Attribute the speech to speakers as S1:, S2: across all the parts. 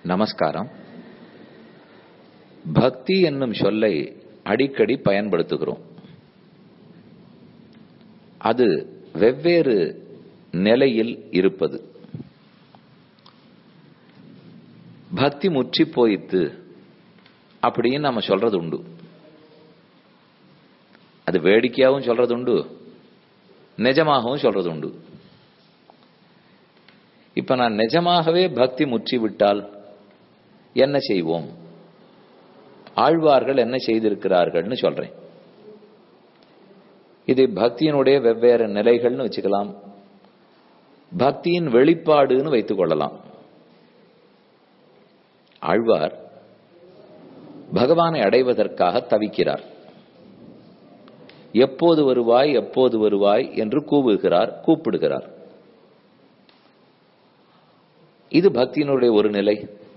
S1: நமஸ்காரம் பக்தி என்னும் சொல்லை அடிக்கடி பயன்படுத்துகிறோம் அது வெவ்வேறு நிலையில் இருப்பது பக்தி முற்றி போயித்து அப்படின்னு நம்ம சொல்றது உண்டு அது வேடிக்கையாகவும் சொல்றது உண்டு நிஜமாகவும் சொல்றது உண்டு இப்ப நான் நிஜமாகவே பக்தி முற்றி விட்டால் என்ன செய்வோம் ஆழ்வார்கள் என்ன செய்திருக்கிறார்கள்னு சொல்றேன் இது பக்தியினுடைய வெவ்வேறு நிலைகள்னு வச்சுக்கலாம் பக்தியின் வெளிப்பாடுன்னு வைத்துக் கொள்ளலாம் ஆழ்வார் பகவானை அடைவதற்காக தவிக்கிறார் எப்போது வருவாய் எப்போது வருவாய் என்று கூவுகிறார் கூப்பிடுகிறார் இது பக்தியினுடைய ஒரு நிலை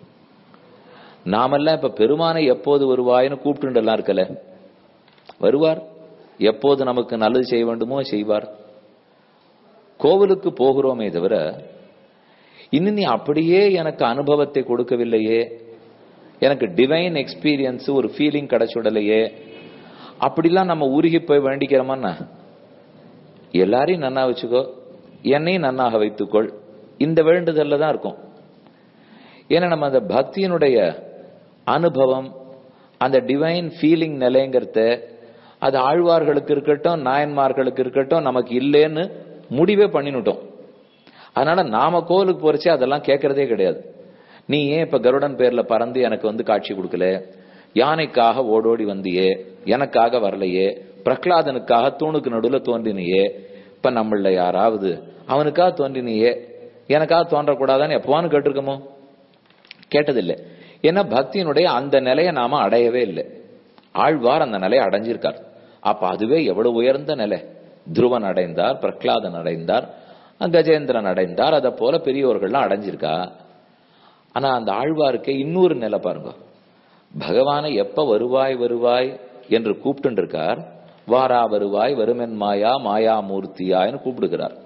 S1: நாமெல்லாம் இப்ப பெருமானை எப்போது வருவாய்னு கூப்பிட்டுலாம் இருக்கல வருவார் எப்போது நமக்கு நல்லது செய்ய வேண்டுமோ செய்வார் கோவிலுக்கு போகிறோமே தவிர இன்னும் நீ அப்படியே எனக்கு அனுபவத்தை கொடுக்கவில்லையே எனக்கு டிவைன் எக்ஸ்பீரியன்ஸ் ஒரு ஃபீலிங் கிடைச்சுடலையே அப்படிலாம் நம்ம உருகி போய் வேண்டிக்கிறோமா எல்லாரையும் நன்னா வச்சுக்கோ என்னையும் நன்னாக வைத்துக்கொள் இந்த வேண்டுதல்ல தான் இருக்கும் ஏன்னா நம்ம அந்த பக்தியினுடைய அனுபவம் அந்த டிவைன் ஃபீலிங் நிலைங்கிறத அது ஆழ்வார்களுக்கு இருக்கட்டும் நாயன்மார்களுக்கு இருக்கட்டும் நமக்கு இல்லைன்னு முடிவே பண்ணினுட்டோம் அதனால நாம கோவிலுக்கு போறச்சே அதெல்லாம் கேட்கறதே கிடையாது நீ ஏன் இப்ப கருடன் பேர்ல பறந்து எனக்கு வந்து காட்சி கொடுக்கல யானைக்காக ஓடோடி வந்தியே எனக்காக வரலையே பிரகலாதனுக்காக தூணுக்கு நடுவில் தோன்றினியே இப்ப நம்மள யாராவது அவனுக்காக தோன்றினியே எனக்காக தோன்றக்கூடாதான்னு எப்பவான்னு கேட்டிருக்கமோ கேட்டதில்லை ஏன்னா பக்தியினுடைய அந்த நிலையை நாம அடையவே இல்லை ஆழ்வார் அந்த நிலையை அடைஞ்சிருக்கார் அப்ப அதுவே எவ்வளவு உயர்ந்த நிலை துருவன் அடைந்தார் பிரகலாதன் அடைந்தார் கஜேந்திரன் அடைந்தார் அதை போல பெரியவர்கள்லாம் அடைஞ்சிருக்கா ஆனா அந்த ஆழ்வாருக்கு இன்னொரு நிலை பாருங்க பகவானை எப்ப வருவாய் வருவாய் என்று கூப்பிட்டு இருக்கார் வாரா வருவாய் வருமென் மாயா மாயா மூர்த்தியான்னு கூப்பிடுகிறார்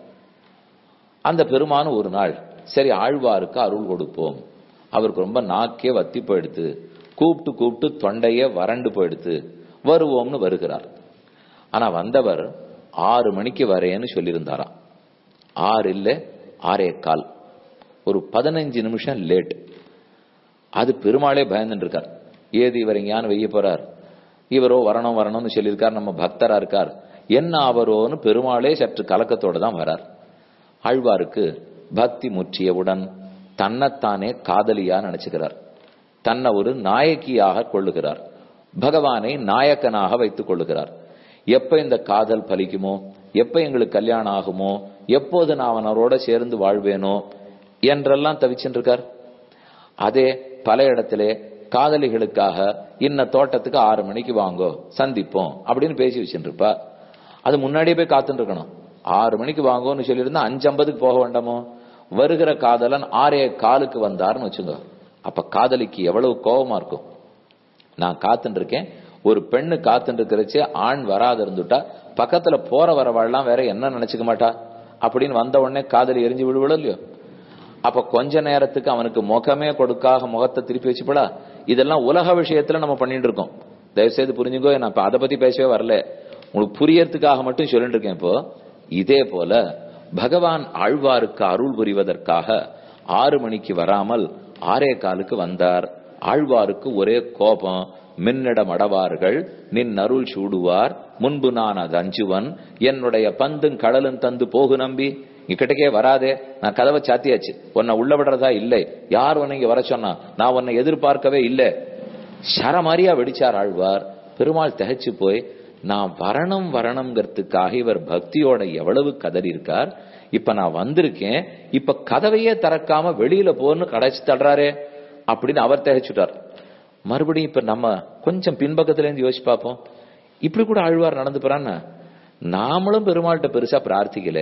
S1: அந்த பெருமான் ஒரு நாள் சரி ஆழ்வாருக்கு அருள் கொடுப்போம் அவருக்கு ரொம்ப நாக்கே வத்தி போயிடுத்து கூப்பிட்டு கூப்பிட்டு தொண்டையே வறண்டு போயிடுத்து வருவோம்னு வருகிறார் ஆனா வந்தவர் ஆறு மணிக்கு வரேன்னு சொல்லியிருந்தாராம் ஆறு இல்ல ஆறே கால் ஒரு பதினஞ்சு நிமிஷம் லேட் அது பெருமாளே பயந்துட்டு இருக்கார் ஏது இவர் எங்கேயானு வெய்ய போறார் இவரோ வரணும் வரணும்னு சொல்லியிருக்கார் நம்ம பக்தரா இருக்கார் என்ன அவரோன்னு பெருமாளே சற்று கலக்கத்தோட தான் வரார் ஆழ்வாருக்கு பக்தி முற்றியவுடன் தன்னைத்தானே காதலியா நினைச்சுக்கிறார் தன்னை ஒரு நாயகியாக கொள்ளுகிறார் பகவானை நாயக்கனாக வைத்துக் கொள்ளுகிறார் எப்ப இந்த காதல் பலிக்குமோ எப்ப எங்களுக்கு கல்யாணம் ஆகுமோ எப்போது நான் அவனரோட சேர்ந்து வாழ்வேனோ என்றெல்லாம் தவிச்சுட்டு இருக்கார் அதே பல இடத்திலே காதலிகளுக்காக இன்ன தோட்டத்துக்கு ஆறு மணிக்கு வாங்கோ சந்திப்போம் அப்படின்னு பேசி வச்சுட்டு இருப்பா அது முன்னாடியே போய் காத்துட்டு இருக்கணும் ஆறு மணிக்கு வாங்கோன்னு சொல்லியிருந்தா அஞ்சு ஐம்பதுக்கு போக வேண்டாமோ வருகிற காதலன் ஆறே காலுக்கு வந்தார்னு வச்சுங்க அப்ப காதலிக்கு எவ்வளவு கோபமா இருக்கும் நான் காத்துட்டு இருக்கேன் ஒரு பெண்ணு காத்துட்டு இருக்கிறச்சே ஆண் வராது இருந்துட்டா பக்கத்துல போற வரவாள்லாம் வேற என்ன நினைச்சுக்க மாட்டா அப்படின்னு வந்த உடனே காதலி எரிஞ்சு விடுவிட இல்லையோ அப்ப கொஞ்ச நேரத்துக்கு அவனுக்கு முகமே கொடுக்காக முகத்தை திருப்பி வச்சுப்படா இதெல்லாம் உலக விஷயத்துல நம்ம பண்ணிட்டு இருக்கோம் தயவுசெய்து புரிஞ்சுக்கோ நான் இப்ப அதை பத்தி பேசவே வரல உங்களுக்கு புரியறதுக்காக மட்டும் சொல்லிட்டு இருக்கேன் இப்போ இதே போல பகவான் ஆழ்வாருக்கு அருள் புரிவதற்காக ஆறு மணிக்கு வராமல் ஆறே காலுக்கு வந்தார் ஆழ்வாருக்கு ஒரே கோபம் மின்னிடம் அடவார்கள் நின் அருள் சூடுவார் முன்பு நான் அது அஞ்சுவன் என்னுடைய பந்தும் கடலும் தந்து போகு நம்பி இக்கிட்டக்கே வராதே நான் கதவை சாத்தியாச்சு உன்னை உள்ள விடுறதா இல்லை யார் உன்னை இங்க வர சொன்னா நான் உன்னை எதிர்பார்க்கவே இல்லை சரமாரியா வெடிச்சார் ஆழ்வார் பெருமாள் தகைச்சு போய் நான் வரணும் வரணுங்கிறதுக்காக இவர் பக்தியோட எவ்வளவு கதறி இருக்கார் இப்ப நான் வந்திருக்கேன் இப்ப கதவையே திறக்காம வெளியில போன்னு கடைச்சு தள்ளுறாரே அப்படின்னு அவர் தகைச்சுட்டார் மறுபடியும் இப்ப நம்ம கொஞ்சம் பின்பக்கத்துல இருந்து யோசிச்சு பார்ப்போம் இப்படி கூட ஆழ்வார் நடந்து போறான்னு நாமளும் பெருமாள்கிட்ட பெருசா பிரார்த்திக்கல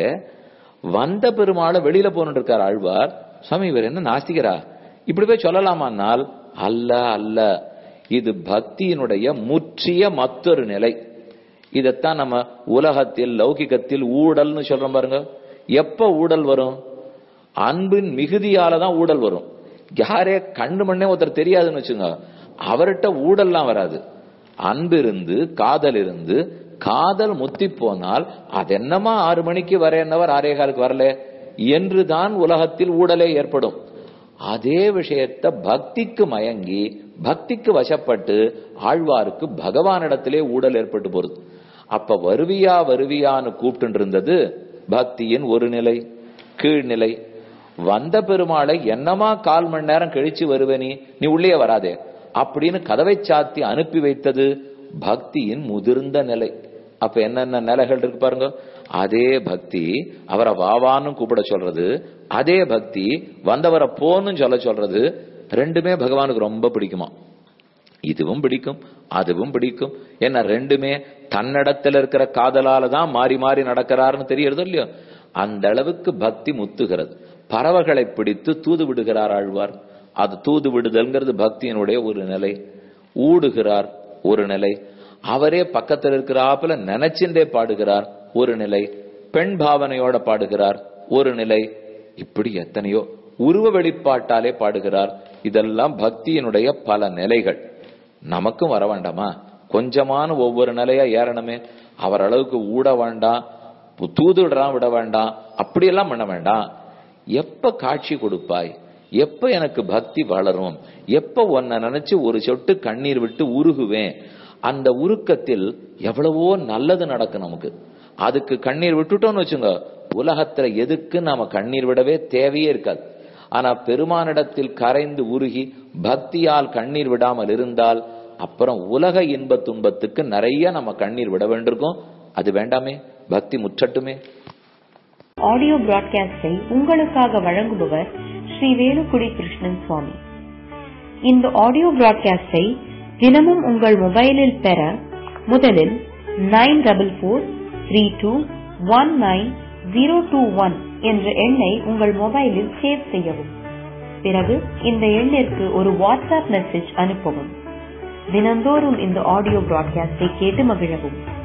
S1: வந்த பெருமாளை வெளியில போன்னு இருக்கார் ஆழ்வார் சுவாமி இவர் என்ன நாஸ்திகரா இப்படி போய் சொல்லலாமானால் அல்ல அல்ல இது பக்தியினுடைய முற்றிய மற்றொரு நிலை இதத்தான் நம்ம உலகத்தில் லௌகிகத்தில் ஊழல்னு சொல்றோம் பாருங்க எப்ப ஊழல் வரும் அன்பின் மிகுதியால தான் ஊழல் வரும் யாரே கண்ணு மண்ணே ஒருத்தர் தெரியாதுன்னு வச்சுங்க அவர்கிட்ட ஊடல்லாம் வராது அன்பு இருந்து காதல் இருந்து காதல் முத்தி போனால் அது என்னமா ஆறு மணிக்கு வரேன்னவர் ஆறே காலுக்கு வரல என்றுதான் உலகத்தில் ஊடலே ஏற்படும் அதே விஷயத்த பக்திக்கு மயங்கி பக்திக்கு வசப்பட்டு ஆழ்வாருக்கு பகவானிடத்திலே ஊடல் ஏற்பட்டு போறது அப்ப வருவியா வருவியான்னு கூப்பிட்டு இருந்தது பக்தியின் ஒரு நிலை கீழ்நிலை வந்த பெருமாளை என்னமா கால் மணி நேரம் கழிச்சு வருவனி நீ உள்ளே வராதே அப்படின்னு கதவை சாத்தி அனுப்பி வைத்தது பக்தியின் முதிர்ந்த நிலை அப்ப என்னென்ன நிலைகள் இருக்கு பாருங்க அதே பக்தி அவரை வாவான்னு கூப்பிட சொல்றது அதே பக்தி வந்தவரை போன்னு சொல்ல சொல்றது ரெண்டுமே பகவானுக்கு ரொம்ப பிடிக்குமா இதுவும் பிடிக்கும் அதுவும் பிடிக்கும் என்ன ரெண்டுமே தன்னிடத்துல இருக்கிற காதலால தான் மாறி மாறி நடக்கிறாருன்னு தெரியறது இல்லையோ அந்த அளவுக்கு பக்தி முத்துகிறது பறவைகளை பிடித்து தூது விடுகிறார் ஆழ்வார் அது தூது விடுதல்ங்கிறது பக்தியினுடைய ஒரு நிலை ஊடுகிறார் ஒரு நிலை அவரே பக்கத்தில் இருக்கிறாப்புல நினைச்சுட்டே பாடுகிறார் ஒரு நிலை பெண் பாவனையோட பாடுகிறார் ஒரு நிலை இப்படி எத்தனையோ உருவ வெளிப்பாட்டாலே பாடுகிறார் இதெல்லாம் பக்தியினுடைய பல நிலைகள் நமக்கும் வர வேண்டாமா கொஞ்சமான ஒவ்வொரு நிலையா ஏறணுமே அவர் அளவுக்கு ஊட வேண்டாம் தூதுடுறான் விட வேண்டாம் அப்படியெல்லாம் பண்ண வேண்டாம் எப்ப காட்சி கொடுப்பாய் எப்ப எனக்கு பக்தி வளரும் எப்ப உன்னை நினைச்சு ஒரு சொட்டு கண்ணீர் விட்டு உருகுவேன் அந்த உருக்கத்தில் எவ்வளவோ நல்லது நடக்கும் நமக்கு அதுக்கு கண்ணீர் விட்டுட்டோம்னு வச்சுங்க உலகத்துல எதுக்கு நாம கண்ணீர் விடவே தேவையே இருக்காது ஆனா பெருமானிடத்தில் கரைந்து உருகி பக்தியால் கண்ணீர் விடாமல் இருந்தால் அப்புறம் உலக இன்ப துன்பத்துக்கு நிறைய நம்ம கண்ணீர் விட வேண்டியிருக்கோம் அது வேண்டாமே பக்தி முற்றட்டுமே
S2: ஆடியோ பிராட்காஸ்டை உங்களுக்காக வழங்குபவர் ஸ்ரீ வேலுக்குடி கிருஷ்ணன் சுவாமி இந்த ஆடியோ பிராட்காஸ்டை தினமும் உங்கள் மொபைலில் பெற முதலில் nine double four three two one nine zero two one என்ற எண்ணை உங்கள் மொபைலில் சேவ் செய்யவும் பிறகு இந்த எண்ணிற்கு ஒரு வாட்ஸ்அப் மெசேஜ் அனுப்பவும் தினந்தோறும் இந்த ஆடியோ பிராட்காஸ்டை கேட்டு மகிழவும்